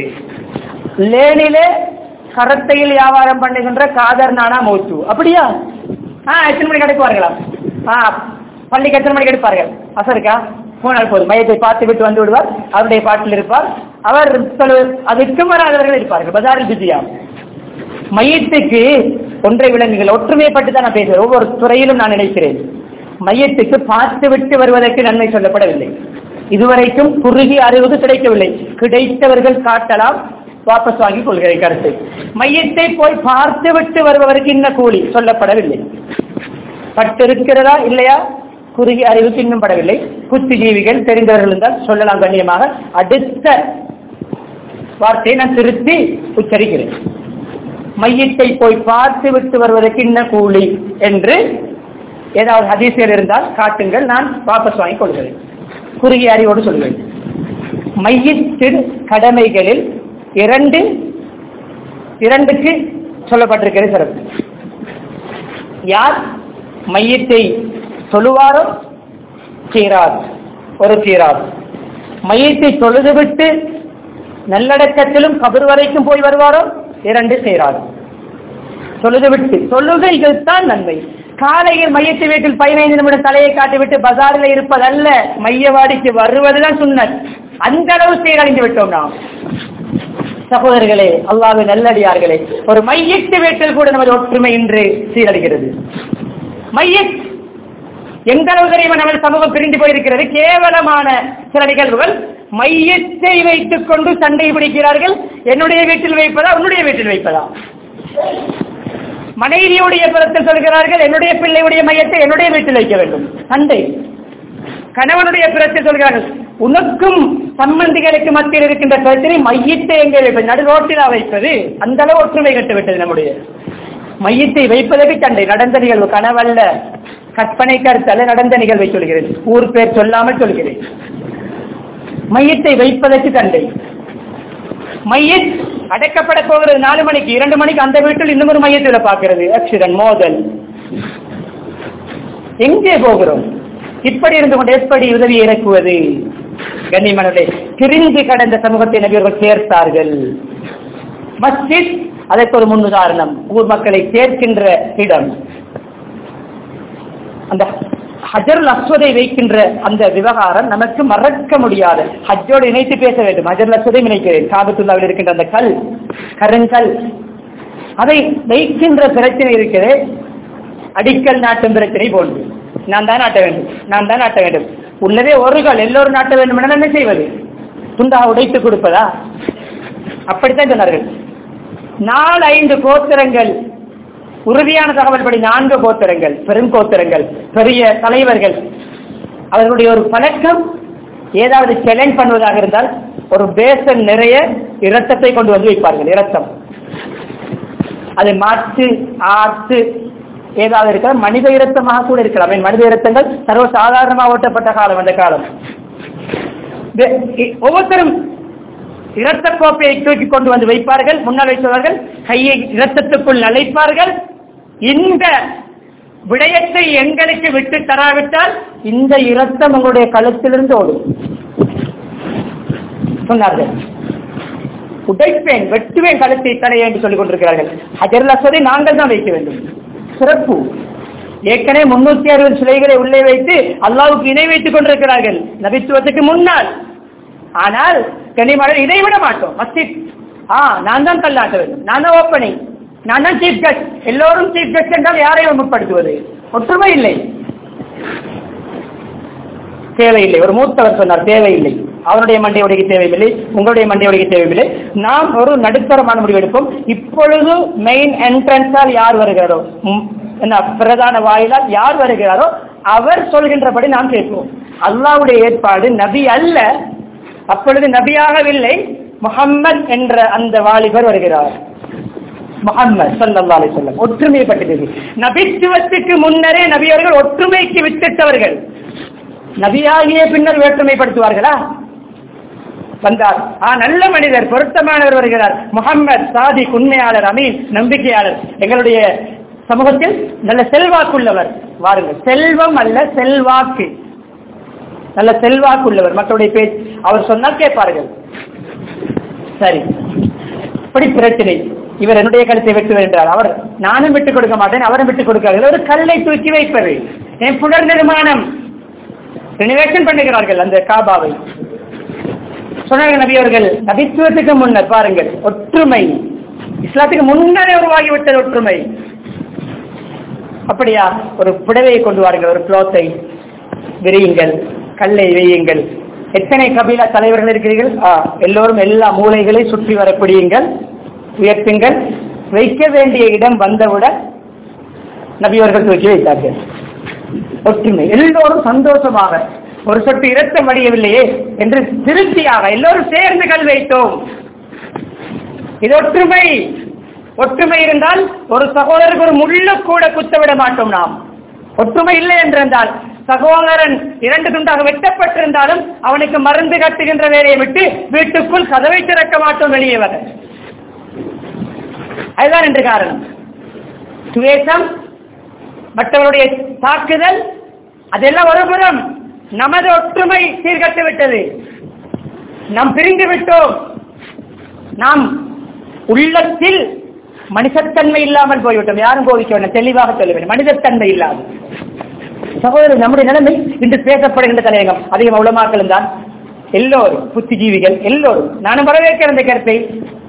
லேனிலே கரத்தையில் வியாபாரம் பண்ணுகின்ற காதர் நானா மௌத்து அப்படியா ஆ எத்தனை மணிக்கு எடுப்பார்களா ஆ பள்ளிக்கு எத்தனை மணிக்கு எடுப்பார்கள் அசருக்கா போனால் போதும் மையத்தை பார்த்து விட்டு வந்து விடுவார் அவருடைய பாட்டில் இருப்பார் அவர் தொழு- அதுக்கும் வராதவர்கள் இருப்பார்கள் பஜாரில் பிஸியா மையத்துக்கு ஒன்றை விலங்குகள் ஒற்றுமைப்பட்டு தான் நான் பேசுகிறேன் ஒவ்வொரு துறையிலும் நான் நினைக்கிறேன் மையத்துக்கு பார்த்து விட்டு வருவதற்கு நன்மை சொல்லப்படவில்லை இதுவரைக்கும் குறுகிய அறிவுக்கு கிடைக்கவில்லை கிடைத்தவர்கள் காட்டலாம் வாபஸ் வாங்கிக் கொள்கிறேன் கருத்து மையத்தை போய் பார்த்து விட்டு வருபவருக்கு இன்ன கூலி சொல்லப்படவில்லை பட்டு இருக்கிறதா இல்லையா குறுகிய அறிவுக்கு இன்னும் படவில்லை புத்திஜீவிகள் தெரிந்தவர்கள் இருந்தால் சொல்லலாம் கண்ணியமாக அடுத்த வார்த்தையை நான் திருத்தி உச்சரிக்கிறேன் மையத்தை போய் பார்த்து விட்டு வருவதற்கு இன்ன கூலி என்று ஏதாவது ஹதீசியர் இருந்தால் காட்டுங்கள் நான் வாபஸ் வாங்கிக் கொள்கிறேன் குறுகிய அறிவோடு சொல்கிறேன் மையத்தின் கடமைகளில் இரண்டு இரண்டுக்கு சொல்லப்பட்டிருக்கிறது சிறப்பு யார் மையத்தை சொல்லுவாரோ சீரார் ஒரு சீரார் மையத்தை தொழுதுவிட்டு நல்லடக்கத்திலும் கபர் வரைக்கும் போய் வருவாரோ இரண்டு செய்கிறார் தொழுதுவிட்டு தொழுகைகள் தான் நன்மை காலையில் மையத்தை வீட்டில் பதினைந்து நிமிடம் தலையை காட்டிவிட்டு பஜாரில் இருப்பதல்ல மையவாடிக்கு வருவதுதான் சுண்ணத் அந்த அளவு சீரழிந்து விட்டோம் நாம் சகோதரர்களே அல்லாஹ்வின் நல்லடியார்களே ஒரு மையத்து வீட்டில் கூட நமது ஒற்றுமை இன்று சீரழிகிறது மையத் எந்த அளவு தெரியுமா நமது சமூகம் பிரிந்து போயிருக்கிறது கேவலமான சில நிகழ்வுகள் மையத்தை வைத்துக் கொண்டு சண்டை பிடிக்கிறார்கள் என்னுடைய வீட்டில் வைப்பதா உன்னுடைய வீட்டில் வைப்பதா மனைவியுடைய புறத்தில் சொல்கிறார்கள் என்னுடைய பிள்ளையுடைய மையத்தை என்னுடைய வீட்டில் வைக்க வேண்டும் சண்டை கணவனுடைய புறத்தில் சொல்கிறார்கள் உனக்கும் சம்பந்திகளுக்கு மத்தியில் இருக்கின்ற பிரச்சனை மையத்தை எங்கே வைப்பது நடு ரோட்டிலா வைப்பது அந்த அளவு ஒற்றுமை கட்டுவிட்டது நம்முடைய மையத்தை வைப்பதற்கு சண்டை நடந்த நிகழ்வு கனவல்ல கற்பனை கருத்தல்ல நடந்த நிகழ்வை சொல்கிறேன் ஊர் பேர் சொல்லாமல் சொல்கிறேன் மையத்தை வைப்பதற்கு சண்டை மையத் அடைக்கப்பட போகிறது நாலு மணிக்கு இரண்டு மணிக்கு அந்த வீட்டில் இன்னும் ஒரு மையத்தில் பார்க்கிறது ஆக்சிடென்ட் மோதல் எங்கே போகிறோம் இப்படி இருந்து கொண்டு எப்படி உதவி இறக்குவது கண்ணிமனுடைய பிரிந்து கடந்த சமூகத்தை நபியர்கள் சேர்த்தார்கள் மஸ்ஜித் அதற்கு ஒரு முன்னுதாரணம் ஊர் மக்களை சேர்க்கின்ற இடம் அந்த ஹஜருல் அஸ்வதை வைக்கின்ற அந்த விவகாரம் நமக்கு மறக்க முடியாது ஹஜ்ஜோடு இணைத்து பேச வேண்டும் ஹஜருல் அஸ்வதை நினைக்கிறேன் காபத்துல்லாவில் இருக்கின்ற அந்த கல் கருங்கல் அதை வைக்கின்ற பிரச்சனை இருக்கிறது அடிக்கல் நாட்டும் பிரச்சனை போன்று நான் தான் நாட்ட வேண்டும் நான் தான் நாட்ட வேண்டும் உள்ளதே ஒரு கால் எல்லோரும் நாட்ட வேண்டும் என என்ன செய்வது துண்டாக உடைத்து கொடுப்பதா அப்படித்தான் சொன்னார்கள் நாலு ஐந்து கோத்திரங்கள் உறுதியான தகவல் படி நான்கு கோத்திரங்கள் பெருங்கோத்திரங்கள் பெரிய தலைவர்கள் அவர்களுடைய ஒரு பழக்கம் ஏதாவது சேலஞ்ச் பண்ணுவதாக இருந்தால் ஒரு பேசன் நிறைய இரத்தத்தை கொண்டு வந்து வைப்பார்கள் இரத்தம் அதை மாற்று ஆற்று ஏதாவது இருக்கலாம் மனித இரத்தமாக கூட இருக்கலாம் ஏன் மனித இரத்தங்கள் சர்வ சாதாரணமாக ஓட்டப்பட்ட காலம் அந்த காலம் வே- இ- ஒவ்வொருத்தரும் இரத்த கோப்பையை தூக்கி கொண்டு வந்து வைப்பார்கள் முன்னால் வைத்தவர்கள் கையை இரத்தத்துக்குள் நலைப்பார்கள் இந்த விடயத்தை எங்களுக்கு விட்டு தராவிட்டால் இந்த இரத்தம் உங்களுடைய கழுத்திலிருந்து ஓடும் சொன்னார்கள் உடைப்பேன் வெட்டுவேன் கழுத்தை தடை என்று சொல்லிக் கொண்டிருக்கிறார்கள் ஹஜர் அஸ்வதை நாங்கள் தான் வைக்க வேண்டும் சிறப்பு ஏற்கனவே முன்னூத்தி அறுபது சிலைகளை உள்ளே வைத்து அல்லாவுக்கு இணை வைத்துக் கொண்டிருக்கிறார்கள் நபித்துவத்துக்கு முன்னால் ஆனால் கனிமலர் இதை விட மாட்டோம் மஸ்ஜித் ஆ நான் தான் கல்லாட்ட வேண்டும் நான் தான் ஓப்பனிங் நான் தான் சீஃப் கெஸ்ட் எல்லோரும் சீஃப் கெஸ்ட் என்றால் யாரையும் முற்படுத்துவது ஒற்றுமை இல்லை தேவையில்லை ஒரு மூத்தவர் சொன்னார் தேவையில்லை அவருடைய மண்டை உடைக்க தேவையில்லை உங்களுடைய மண்டை உடைக்க தேவையில்லை நாம் ஒரு நடுத்தரமான முடிவு எடுப்போம் இப்பொழுது மெயின் என்ட்ரன்ஸால் யார் வருகிறாரோ ம், என்ன பிரதான வாயிலால் யார் வருகிறாரோ அவர் சொல்கின்றபடி நாம் கேட்போம் அல்லாவுடைய ஏற்பாடு நபி அல்ல அப்பொழுது நபியாகவில்லை முஹம்மத் என்ற அந்த வாலிபர் வருகிறார் முகம்மது ஸல்லல்லாஹு அலைஹி வஸல்லம் ஒற்றுமையை பற்றி நபித்துவத்துக்கு முன்னரே நபியவர்கள் ஒற்றுமைக்கு வித்திட்டவர்கள் நபியாகிய பின்னர் வேற்றுமைப்படுத்துவார்களா வந்தார் ஆ நல்ல மனிதர் பொருத்தமானவர் வருகிறார் முகம்மது சாதி உண்மையாளர் அமீன் நம்பிக்கையாளர் எங்களுடைய சமூகத்தில் நல்ல செல்வாக்குள்ளவர் வாருங்கள் செல்வம் அல்ல செல்வாக்கு நல்ல செல்வாக்குள்ளவர் மக்களுடைய பேச்சு அவர் சொன்னால் கேட்பார்கள் சரி இப்படி பிரச்சனை இவர் என்னுடைய கழுத்தை வெட்டுவர் என்றார் அவர் நானும் விட்டுக் கொடுக்க மாட்டேன் அவரும் விட்டுக் கொடுக்கிறார்கள் ஒரு கல்லை தூக்கி வைப்பது என் புனர் நிர்மாணம் ரினோவேஷன் பண்ணுகிறார்கள் அந்த காபாவை சொன்னார்கள் நபி அவர்கள் நபித்துவத்துக்கு முன்னர் பாருங்கள் ஒற்றுமை இஸ்லாத்துக்கு முன்னரே உருவாகிவிட்டது ஒற்றுமை அப்படியா ஒரு புடவையை கொண்டு வாருங்கள் ஒரு குளோத்தை விரியுங்கள் கல்லை வையுங்கள் எத்தனை கபீலா தலைவர்கள் இருக்கிறீர்கள் ஆ, எல்லோரும் எல்லா மூலைகளை சுற்றி வரப்பிடியுங்கள் உயர்த்துங்கள் வைக்க வேண்டிய இடம் வந்தவுடன் நபியவர்கள் தூக்கி வைத்தார்கள் ஒற்றுமை எல்லோரும் சந்தோஷமாக ஒரு சொட்டு இரத்தம் வடியவில்லையே என்று திருப்தியாக எல்லோரும் சேர்ந்து கல் வைத்தோம் இது ஒற்றுமை ஒற்றுமை இருந்தால் ஒரு சகோதரருக்கு ஒரு முள்ளு கூட குத்த விட மாட்டோம் நாம் ஒற்றுமை இல்லை என்றிருந்தால் சகோதரன் இரண்டு துண்டாக வெட்டப்பட்டிருந்தாலும் அவனுக்கு மருந்து கட்டுகின்ற வேலையை விட்டு வீட்டுக்குள் கதவை திறக்க மாட்டோம் வெளியே வர அதுதான் என்று காரணம் துவேஷம் மற்றவருடைய தாக்குதல் அதெல்லாம் ஒருபுறம் நமது ஒற்றுமை சீர்கட்டு விட்டது நாம் பிரிந்து விட்டோம் நாம் உள்ளத்தில் மனிதத்தன்மை இல்லாமல் போய்விட்டோம் யாரும் கோவிக்க வேண்டாம் தெளிவாக சொல்ல வேண்டும் மனிதத்தன்மை இல்லாமல் சகோதரர் நம்முடைய நிலைமை இன்று பேசப்படுகின்ற தலையங்கம் அதிகம் உளமாக்கலும் தான் எல்லோரும் புத்திஜீவிகள் எல்லோரும் நானும் வரவேற்கிற அந்த கருத்தை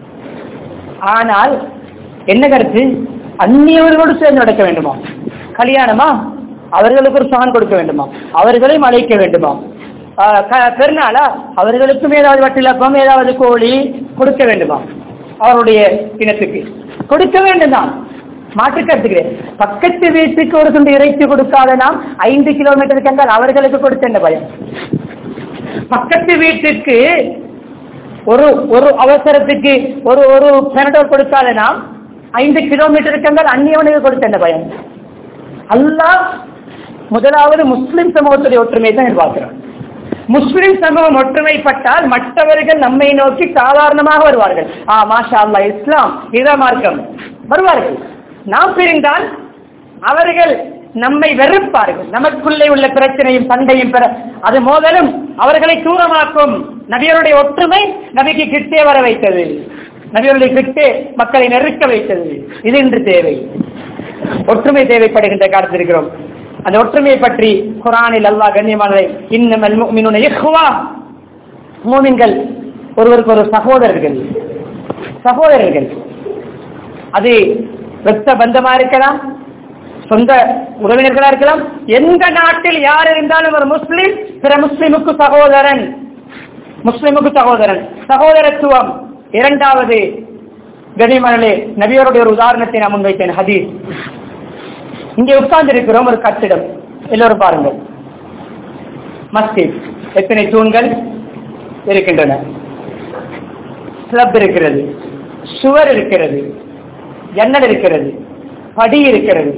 ஆனால் என்ன கருத்து அந்நியவர்களோடு சேர்ந்து நடக்க வேண்டுமா கல்யாணமா அவர்களுக்கு ஒரு சான் கொடுக்க வேண்டுமா அவர்களையும் அழைக்க வேண்டுமா ஆஹ் க- பெருநாளா அவர்களுக்கும் ஏதாவது வட்டிலப்பம் ஏதாவது கோழி கொடுக்க வேண்டுமா அவருடைய இனத்துக்கு கொடுக்க வேண்டும் தான் மாற்றுக்கருத்துக்கு பக்கத்து வீட்டுக்கு ஒரு துண்டு இறைச்சி கொடுக்காத நாம் ஐந்து கிலோமீட்டருக்கு என்றால் அவர்களுக்கு கொடுத்த என்ன பயம் பக்கத்து வீட்டுக்கு ஒரு ஒரு அவசரத்துக்கு ஒரு ஒரு பெனடோல் கொடுக்காத நாம் ஐந்து கிலோமீட்டருக்கு என்றால் அந்நியவனுக்கு கொடுத்த என்ன பயம் அல்லாஹ் முதலாவது முஸ்லிம் சமூகத்துடைய ஒற்றுமையை தான் எதிர்பார்க்கிறான் முஸ்லிம் சமூகம் ஒற்றுமைப்பட்டால் மற்றவர்கள் நம்மை நோக்கி சாதாரணமாக வருவார்கள் ஆ மாஷா அல்லா இஸ்லாம் இத மார்க்கம் வருவார்கள் நாம் பிரிந்தால் அவர்கள் நம்மை வெறுப்பார்கள் நமக்குள்ளே உள்ள பிரச்சனையும் சண்டையும் பெற அது மோதலும் அவர்களை தூரமாக்கும் நபியருடைய ஒற்றுமை நபிக்கு கிட்டே வர வைத்தது நபியருடைய கிட்டே மக்களை நெருக்க வைத்தது இது இன்று தேவை ஒற்றுமை தேவைப்படுகின்ற காலத்தில் இருக்கிறோம் அந்த ஒற்றுமையை பற்றி குரானில் அல்லாஹ் கண்ணியமானதை இன்னமல் முஃமினூன இஹ்வா மூமின்கள் ஒருவருக்கு ஒரு சகோதரர்கள் சகோதரர்கள் அது ரத்த பந்தமா இருக்கலாம் சொந்த உறவினர்களா இருக்கலாம் எந்த நாட்டில் யார் இருந்தாலும் ஒரு முஸ்லிம் பிற முஸ்லிமுக்கு சகோதரன் முஸ்லிமுக்கு சகோதரன் சகோதரத்துவம் இரண்டாவது கனிமணலே நபியோருடைய ஒரு உதாரணத்தை நான் முன்வைத்தேன் ஹதீஸ் இங்கே உட்கார்ந்து இருக்கிறோம் ஒரு கட்டிடம் எல்லோரும் பாருங்கள் மஸ்ஜித் எத்தனை தூண்கள் இருக்கின்றன ஸ்லப் இருக்கிறது சுவர் இருக்கிறது ஜன்னல் இருக்கிறது படி இருக்கிறது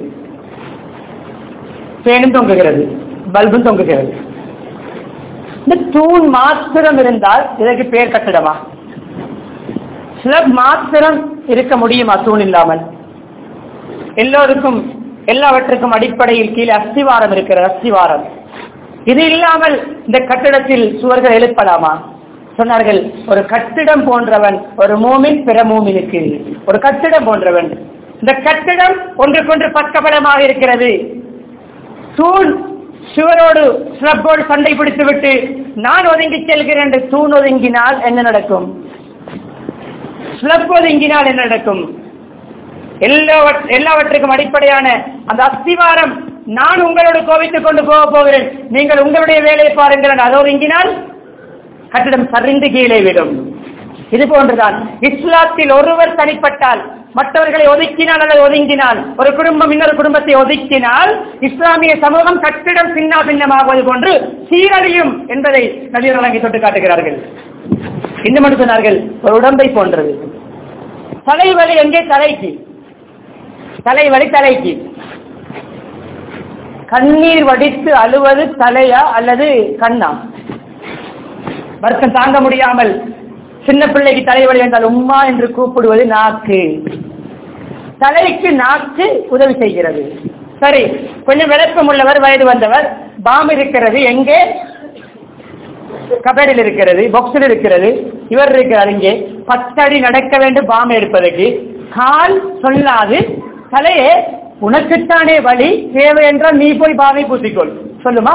பேனும் தொங்குகிறது பல்பும் தொங்குகிறது இந்த தூண் மாத்திரம் இருந்தால் இதற்கு பேர் கட்டிடமா ஸ்லப் மாத்திரம் இருக்க முடியுமா தூண் இல்லாமல் எல்லோருக்கும் எல்லாவற்றுக்கும் அடிப்படையில் கீழே அஸ்திவாரம் இருக்கிறது அஸ்திவாரம் இது இல்லாமல் இந்த கட்டிடத்தில் சுவர்கள் எழுப்பலாமா சொன்னார்கள் ஒரு கட்டிடம் போன்றவன் ஒரு மூமின் பிற மூமினுக்கு ஒரு கட்டிடம் போன்றவன் இந்த கட்டிடம் ஒன்றுக்கொன்று பக்கபலமாக இருக்கிறது தூண் சுவரோடு ஸ்லப்போடு சண்டை பிடித்து விட்டு நான் ஒதுங்கி செல்கிறேன் என்று தூண் ஒதுங்கினால் என்ன நடக்கும் ஸ்லப் ஒதுங்கினால் என்ன நடக்கும் எல்லாவற் எல்லாவற்றுக்கும் அடிப்படையான அந்த அஸ்திவாரம் நான் உங்களோடு கோவித்துக் கொண்டு போக போகிறேன் நீங்கள் உங்களுடைய வேலையை பாருங்கள் அதோ இங்கினால் கட்டிடம் சரிந்து கீழே விடும் இது போன்றுதான் இஸ்லாத்தில் ஒருவர் தனிப்பட்டால் மற்றவர்களை ஒதுக்கினால் அல்லது ஒதுங்கினால் ஒரு குடும்பம் இன்னொரு குடும்பத்தை ஒதுக்கினால் இஸ்லாமிய சமூகம் கட்டிடம் சின்ன பின்னமாகுவது போன்று சீரழியும் என்பதை நபியர்கள் அங்கே தொட்டு காட்டுகிறார்கள் இன்னும் மட்டும் சொன்னார்கள் ஒரு உடம்பை போன்றது தலைவலி எங்கே தலைக்கு தலைவலி தலைக்கு கண்ணீர் வடித்து அழுவது தலையா அல்லது கண்ணா வருத்தம் தாங்க முடியாமல் சின்ன பிள்ளைக்கு தலைவலி என்றால் உம்மா என்று கூப்பிடுவது நாக்கு தலைக்கு நாக்கு உதவி செய்கிறது சரி கொஞ்சம் விளக்கம் உள்ளவர் வயது வந்தவர் பாம் இருக்கிறது எங்கே கபடியில் இருக்கிறது பாக்ஸில் இருக்கிறது இவர் இருக்கிறார் இங்கே பத்தடி நடக்க வேண்டும் பாம் எடுப்பதற்கு கால் சொல்லாது தலையே உனக்குத்தானே வழி தேவை என்றால் நீ போய் பாவை பூசிக்கொள் சொல்லுமா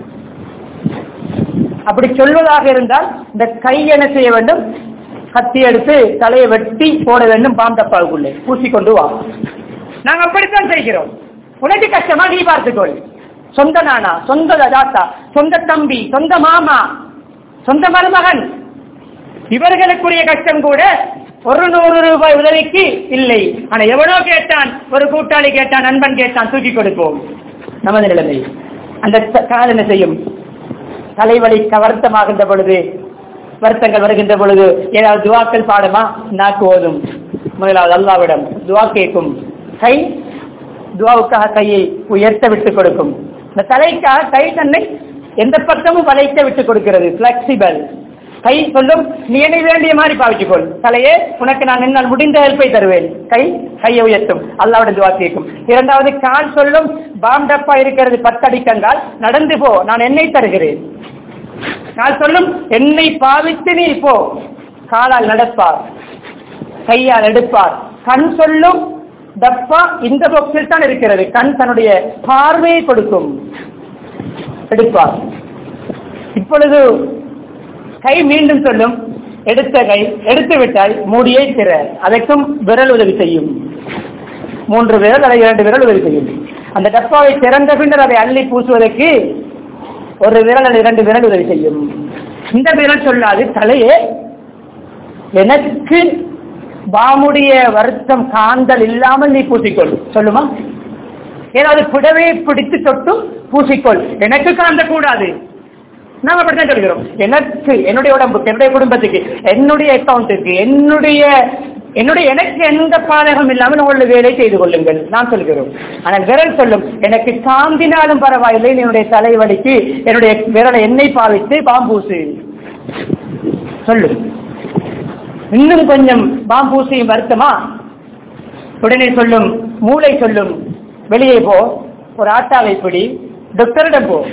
அப்படி சொல்வதாக இருந்தால் இந்த கை என்ன செய்ய வேண்டும் கத்தி எடுத்து தலையை வெட்டி போட வேண்டும் பாம் டப்பாவுக்குள்ளே பூசிக்கொண்டு வா நாங்க அப்படித்தான் செய்கிறோம் உனக்கு கஷ்டமா நீ பார்த்துக்கொள் சொந்த நானா சொந்த தாத்தா சொந்த தம்பி சொந்த மாமா சொந்த மருமகன் இவர்களுக்குரிய கஷ்டம் கூட ஒரு நூறு ரூபாய் உதவிக்கு இல்லை ஆனா எவனோ கேட்டான் ஒரு கூட்டாளி கேட்டான் நண்பன் கேட்டான் தூக்கி கொடுப்போம் நமது நிலைமை அந்த த- கால் என்ன செய்யும் தலைவலி வருத்தமாகின்ற பொழுது வருத்தங்கள் வருகின்ற பொழுது ஏதாவது துவாக்கள் பாடுமா நாக்கு ஓதும் முதலாவது அல்லாவிடம் துவா கேட்கும் கை துவாவுக்காக கையை உயர்த்த விட்டுக் கொடுக்கும் இந்த தலைக்காக கை தன்னை எந்த பக்கமும் வளைக்க விட்டுக் கொடுக்கிறது பிளெக்சிபிள் கை சொல்லும் நீ என்னை வேண்டிய மாதிரி பாவிச்சுக்கொள் தலையே உனக்கு நான் என்னால் முடிந்த ஹெல்ப்பை தருவேன் கை கையை உயர்த்தும் அல்லாவிட துவா கேட்கும் இரண்டாவது கால் சொல்லும் பாம் டப்பா இருக்கிறது பத்தடிக்கங்கால் நடந்து போ நான் எண்ணெய் தருகிறேன் கால் சொல்லும் என்னை பாவித்து நீ போ காலால் நடப்பார் கையால் எடுப்பார் கண் சொல்லும் டப்பா இந்த பொக்ஸில் தான் இருக்கிறது கண் தன்னுடைய பார்வையை கொடுக்கும் எடுப்பார் இப்பொழுது கை மீண்டும் சொல்லும் எடுத்த கை எடுத்து விட்டால் மூடியை திற அதற்கும் விரல் உதவி செய்யும் மூன்று விரல் அல்லது இரண்டு விரல் உதவி செய்யும் அந்த டப்பாவை திறந்த பின்னர் அதை அள்ளி பூசுவதற்கு ஒரு விரல் அல்லது இரண்டு விரல் உதவி செய்யும் இந்த விரல் சொல்லாது தலையே எனக்கு பாமுடைய வருத்தம் காந்தல் இல்லாமல் நீ பூசிக்கொள் சொல்லுமா ஏதாவது புடவையை பிடித்து தொட்டும் பூசிக்கொள் எனக்கு காந்த கூடாது நாம அப்படித்தான் சொல்கிறோம் எனக்கு என்னுடைய உடம்புக்கு என்னுடைய குடும்பத்துக்கு என்னுடைய அக்கௌண்ட்டுக்கு என்னுடைய என்னுடைய எனக்கு எந்த பாதகம் இல்லாமல் உங்களுடைய வேலை செய்து கொள்ளுங்கள் நான் சொல்கிறோம் ஆனால் விரல் சொல்லும் எனக்கு காந்தினாலும் பரவாயில்லை என்னுடைய தலைவலிக்கு என்னுடைய விரலை எண்ணெய் பாவித்து பாம்பூசு சொல்லு இன்னும் கொஞ்சம் பாம்பூசியும் வருத்தமா உடனே சொல்லும் மூளை சொல்லும் வெளியே போ ஒரு ஆட்டாவை பிடி டாக்டரிடம் போ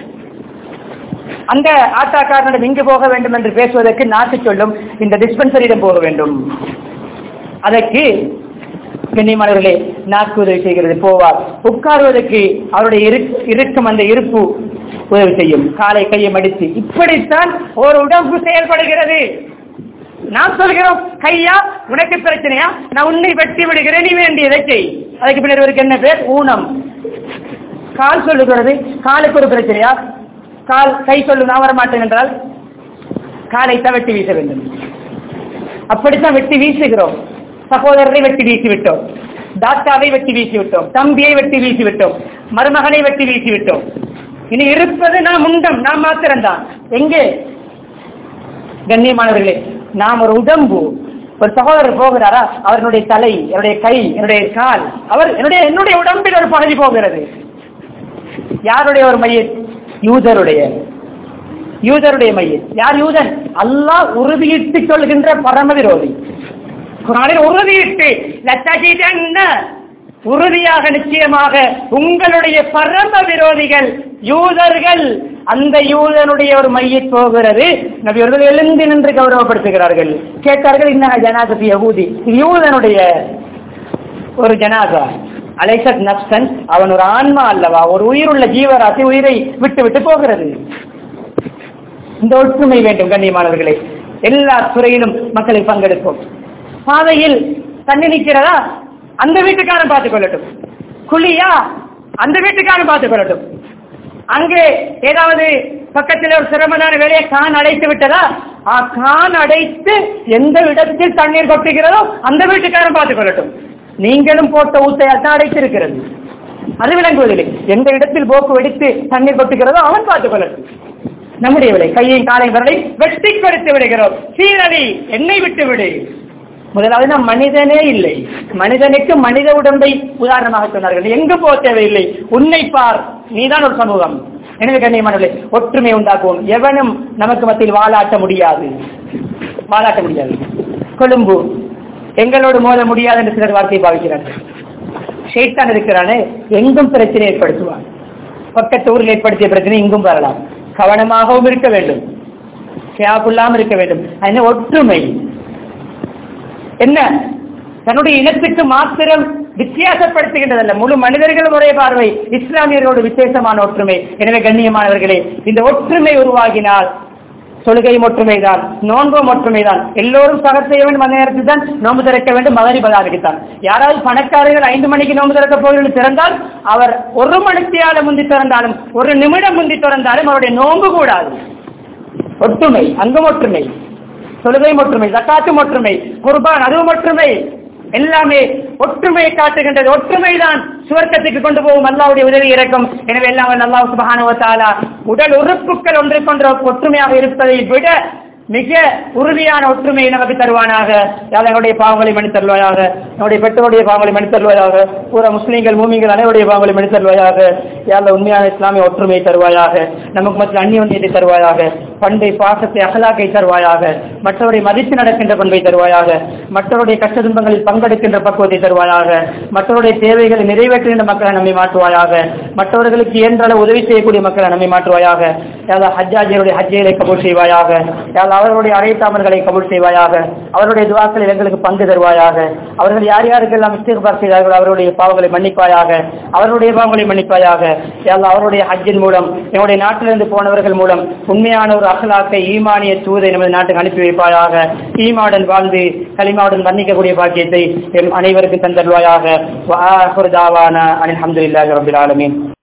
அந்த ஆட்டாக்காரனிடம் இங்கு போக வேண்டும் என்று பேசுவதற்கு நாட்டு சொல்லும் இந்த டிஸ்பென்சரியிடம் போக வேண்டும் அதற்கு கண்ணியமானவர்களே நாக்கு உதவி செய்கிறது போவார் உட்காருவதற்கு அவருடைய இரு- இருக்கும் அந்த இருப்பு உதவி செய்யும் காலை கையை மடித்து இப்படித்தான் ஒரு உடம்பு செயல்படுகிறது நான் சொல்கிறோம் கையா உனக்கு பிரச்சனையா நான் உன்னை வெட்டி விடுகிறேன் நீ வேண்டியதை செய் அதுக்கு பின்னர் இவருக்கு என்ன பேர் ஊனம் கால் சொல்லுகிறது காலுக்கு ஒரு பிரச்சனையா கால் கை சொல்லு நான் வர மாட்டேன் என்றால் காலை தான் வெட்டி வீச வேண்டும் அப்படித்தான் வெட்டி வீசுகிறோம் சகோதரரை வெட்டி வீசி விட்டோம் தாத்தாவை வெட்டி வீசி விட்டோம் தம்பியை வெட்டி வீசி விட்டோம் மருமகனை வெட்டி வீசி விட்டோம் இனி இருப்பது நாம் உண்டம் நாம் மாத்திரம்தான் எங்கே கண்ணியமானவர்களே நாம் ஒரு உடம்பு ஒரு சகோதரர் போகிறாரா அவர்களுடைய தலை என்னுடைய கை என்னுடைய கால் அவர் என்னுடைய என்னுடைய உடம்பில் ஒரு பகுதி போகிறது யாருடைய ஒரு மையம் யூதருடைய யூதருடைய மையம் யார் யூதன் அல்லாஹ் உறுதியிட்டு சொல்கின்ற பரம விரோதி குரானில் உறுதியிட்டு லத்தஜிதன்ன உறுதியாக நிச்சயமாக உங்களுடைய பரம விரோதிகள் யூதர்கள் அந்த யூதனுடைய ஒரு மையத் போகிறது நபியவர்கள் எழுந்து நின்று கௌரவப்படுத்துகிறார்கள் கேட்டார்கள் இன்ன ஜனாதபி யகூதி இது யூதனுடைய ஒரு ஜனாதா அலைசத் நப்சன் அவன் ஒரு ஆன்மா அல்லவா ஒரு உயிருள்ள ஜீவராசி உயிரை விட்டு விட்டு போகிறது இந்த ஒற்றுமை வேண்டும் கண்ணியமானவர்களே எல்லா துறையிலும் மக்களை பங்கெடுப்போம் பாதையில் தண்ணி நிற்கிறதா அந்த வீட்டுக்காரன் பார்த்துக் கொள்ளட்டும் குழியா அந்த வீட்டுக்காரன் பார்த்துக் கொள்ளட்டும் அங்கே ஏதாவது பக்கத்தில் ஒரு சிரமமான வேலையை கான் அடைத்து விட்டதா ஆ கான் அடைத்து எந்த இடத்தில் தண்ணீர் கொட்டுகிறதோ அந்த வீட்டுக்காரன் பார்த்துக் கொள்ளட்டும் நீங்களும் போட்ட ஊத்தையால் தான் அடைத்திருக்கிறது அது விளங்குவதில்லை எந்த இடத்தில் போக்கு வெடித்து தண்ணீர் கொட்டுகிறதோ அவன் பார்த்துக் கொள்ளட்டும் நம்முடைய விலை கையை காலை விரலை வெட்டி கொடுத்து விடுகிறோம் சீரடி என்னை விட்டு விடு முதலாவது நாம் மனிதனே இல்லை மனிதனுக்கு மனித உடம்பை உதாரணமாக சொன்னார்கள் எங்கு போக தேவையில்லை உன்னை பார் நீதான் ஒரு சமூகம் எனவே கண்ணியமானவர்களே ஒற்றுமை உண்டாக்குவோம் எவனும் நமக்கு மத்தியில் வாலாட்ட முடியாது வாலாட்ட முடியாது கொழும்பு எங்களோடு மோத முடியாது என்று சிலர் வார்த்தையை பாவிக்கிறார்கள் ஷெய்தான் இருக்கிறானே எங்கும் பிரச்சனை ஏற்படுத்துவான் பக்கத்து ஊரில் ஏற்படுத்திய பிரச்சனை இங்கும் வரலாம் கவனமாகவும் இருக்க வேண்டும் கேப்புள்ளாமல் இருக்க வேண்டும் அது ஒற்றுமை என்ன தன்னுடைய இனத்துக்கு மாத்திரம் வித்தியாசப்படுத்துகின்றதல்ல முழு மனிதர்களும் ஒரே பார்வை இஸ்லாமியர்களோடு விசேஷமான ஒற்றுமை எனவே கண்ணியமானவர்களே இந்த ஒற்றுமை உருவாகினால் தொழுகையும் ஒற்றுமைதான் நோன்பும் ஒற்றுமைதான் எல்லோரும் சகர் செய்ய வேண்டும் அந்த நேரத்தில் தான் நோன்பு திறக்க வேண்டும் மகரி பதாரிக்குத்தான் யாராவது பணக்காரர்கள் ஐந்து மணிக்கு நோன்பு திறக்க போகிறது திறந்தால் அவர் ஒரு மணித்தியால முந்தி திறந்தாலும் ஒரு நிமிடம் முந்தி திறந்தாலும் அவருடைய நோன்பு கூடாது ஒற்றுமை அங்கும் ஒற்றுமை தொழுகையும் ஒற்றுமை ஜக்காத்தும் ஒற்றுமை குர்பான் அதுவும் ஒற்றுமை எல்லாமே ஒற்றுமையை காட்டுகின்றது ஒற்றுமைதான் சுவர்க்கத்துக்கு கொண்டு போகும் அல்லாவுடைய உதவி இறக்கும் எனவே எல்லாம் அல்லாஹ் சுபஹானஹு வ தஆலா உடல் உறுப்புகள் ஒன்றுக்கொன்று ஒற்றுமையாக இருப்பதை விட மிக உறுதியான ஒற்றுமையை நமக்கு தருவானாக யார் எங்களுடைய பாவங்களை மன்னித்தருவாயாக நம்முடைய பெற்றோருடைய பாவங்களை மன்னித்தருவாயாக பூரா முஸ்லீம்கள் மூமிங்கள் அனைவருடைய பாவங்களை மன்னித்தருவாயாக யாரில் உண்மையான இஸ்லாமிய ஒற்றுமையை தருவாயாக நமக்கு மற்ற அந்நியத்தை தருவாயாக பண்பை பாசத்தை அகலாக்கை தருவாயாக மற்றவரை மதித்து நடக்கின்ற பண்பை தருவாயாக மற்றவருடைய கஷ்ட துன்பங்களில் பங்கெடுக்கின்ற பக்குவத்தை தருவாயாக மற்றவருடைய தேவைகளை நிறைவேற்றுகின்ற மக்களை நம்மை மாற்றுவாயாக மற்றவர்களுக்கு இயன்ற உதவி செய்யக்கூடிய மக்களை நம்மை மாற்றுவாயாக யாரா ஹஜ்ஜாஜியருடைய ஹஜ்ஜைகளை கபூல் செய்வாயாக யாரா அவர்களுடைய அழைத்தாமல்களை கபூல் செய்வாயாக அவருடைய துவாக்களில் எங்களுக்கு பங்கு தருவாயாக அவர்கள் யார் யாருக்கெல்லாம் இஸ்திகார் செய்தார்களோ அவருடைய பாவங்களை மன்னிப்பாயாக அவருடைய பாவங்களை மன்னிப்பாயாக யாரா அவருடைய ஹஜ்ஜின் மூலம் என்னுடைய நாட்டிலிருந்து போனவர்கள் மூலம் உண்மையான ஒரு அகலாக்கை ஈமானிய தூதை நமது நாட்டுக்கு அனுப்பி வைப்பாயாக ஈமாவுடன் வாழ்ந்து களிமாவுடன் வர்ணிக்கக்கூடிய பாக்கியத்தை எம் அனைவருக்கும் தந்தருவாயாக அனில் அஹமதுல்லாஹி ரபில் ஆலமீன்